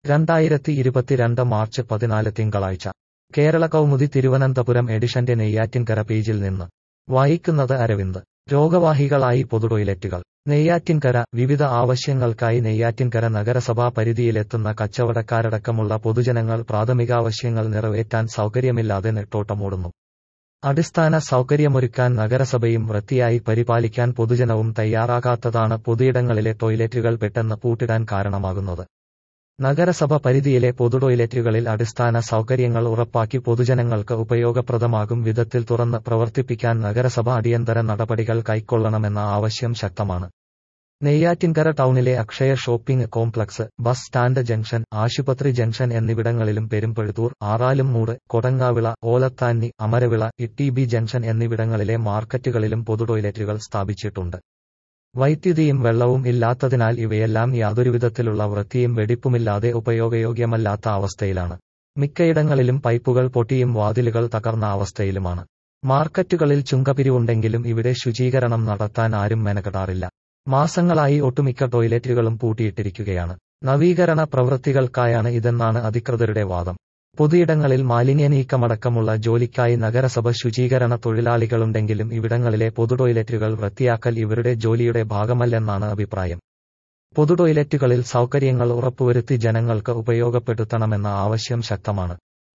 രണ്ടായിരത്തി ഇരുപത്തിരണ്ട് മാർച്ച് പതിനാല് തിങ്കളാഴ്ച കേരള കൗമുദി തിരുവനന്തപുരം എഡിഷന്റെ നെയ്യാറ്റിൻകര പേജിൽ നിന്ന് വായിക്കുന്നത് അരവിന്ദ് രോഗവാഹികളായി പൊതുടോയ്ലറ്റുകൾ നെയ്യാറ്റിൻകര വിവിധ ആവശ്യങ്ങൾക്കായി നെയ്യാറ്റിൻകര നഗരസഭാ പരിധിയിലെത്തുന്ന കച്ചവടക്കാരടക്കമുള്ള പൊതുജനങ്ങൾ പ്രാഥമികാവശ്യങ്ങൾ നിറവേറ്റാൻ സൗകര്യമില്ലാതെ നെട്ടോട്ടമോടുന്നു അടിസ്ഥാന സൗകര്യമൊരുക്കാൻ നഗരസഭയും വൃത്തിയായി പരിപാലിക്കാൻ പൊതുജനവും തയ്യാറാകാത്തതാണ് പൊതുയിടങ്ങളിലെ ടോയ്ലറ്റുകൾ പെട്ടെന്ന് പൂട്ടിടാൻ കാരണമാകുന്നത് നഗരസഭ പരിധിയിലെ പൊതുടോയ്ലറ്റുകളിൽ അടിസ്ഥാന സൗകര്യങ്ങൾ ഉറപ്പാക്കി പൊതുജനങ്ങൾക്ക് ഉപയോഗപ്രദമാകും വിധത്തിൽ തുറന്ന് പ്രവർത്തിപ്പിക്കാൻ നഗരസഭ അടിയന്തര നടപടികൾ കൈക്കൊള്ളണമെന്ന ആവശ്യം ശക്തമാണ് നെയ്യാറ്റിൻകര ടൗണിലെ Akshaya shopping complex bus stand junction ആശുപത്രി ജംഗ്ഷൻ എന്നിവിടങ്ങളിലും പെരുമ്പഴുത്തൂർ ആറാലുംമൂട് കൊടങ്ങാവിള ഓലത്താന്നി അമരവിള ഇട്ടിബി ജംഗ്ഷൻ എന്നിവിടങ്ങളിലെ മാർക്കറ്റുകളിലും പൊതുടോയ്ലറ്റുകൾ സ്ഥാപിച്ചിട്ടുണ്ട് വൈദ്യുതിയും വെള്ളവും ഇല്ലാത്തതിനാൽ ഇവയെല്ലാം യാതൊരുവിധത്തിലുള്ള വൃത്തിയും വെടിപ്പുമില്ലാതെ ഉപയോഗയോഗ്യമല്ലാത്ത അവസ്ഥയിലാണ് മിക്കയിടങ്ങളിലും പൈപ്പുകൾ പൊട്ടിയും വാതിലുകൾ തകർന്ന അവസ്ഥയിലുമാണ് മാർക്കറ്റുകളിൽ ചുങ്കപിരിവുണ്ടെങ്കിലും ഇവിടെ ശുചീകരണം നടത്താൻ ആരും മെനക്കെടാറില്ല മാസങ്ങളായി ഒട്ടുമിക്ക ടോയ്ലറ്റുകളും പൂട്ടിയിട്ടിരിക്കുകയാണ് നവീകരണ പ്രവൃത്തികൾക്കായാണ് ഇതെന്നാണ് അധികൃതരുടെ വാദം പൊതുയിടങ്ങളിൽ മാലിന്യനീക്കമടക്കമുള്ള ജോലിക്കായി നഗരസഭ ശുചീകരണ തൊഴിലാളികളുണ്ടെങ്കിലും ഇവിടങ്ങളിലെ പൊതുടോയ്ലറ്റുകൾ വൃത്തിയാക്കൽ ഇവരുടെ ജോലിയുടെ ഭാഗമല്ലെന്നാണ് അഭിപ്രായം പൊതുടോയ്ലറ്റുകളിൽ സൗകര്യങ്ങൾ ഉറപ്പുവരുത്തി ജനങ്ങൾക്ക് ഉപയോഗപ്പെടുത്തണമെന്ന ആവശ്യം ശക്തമാണ്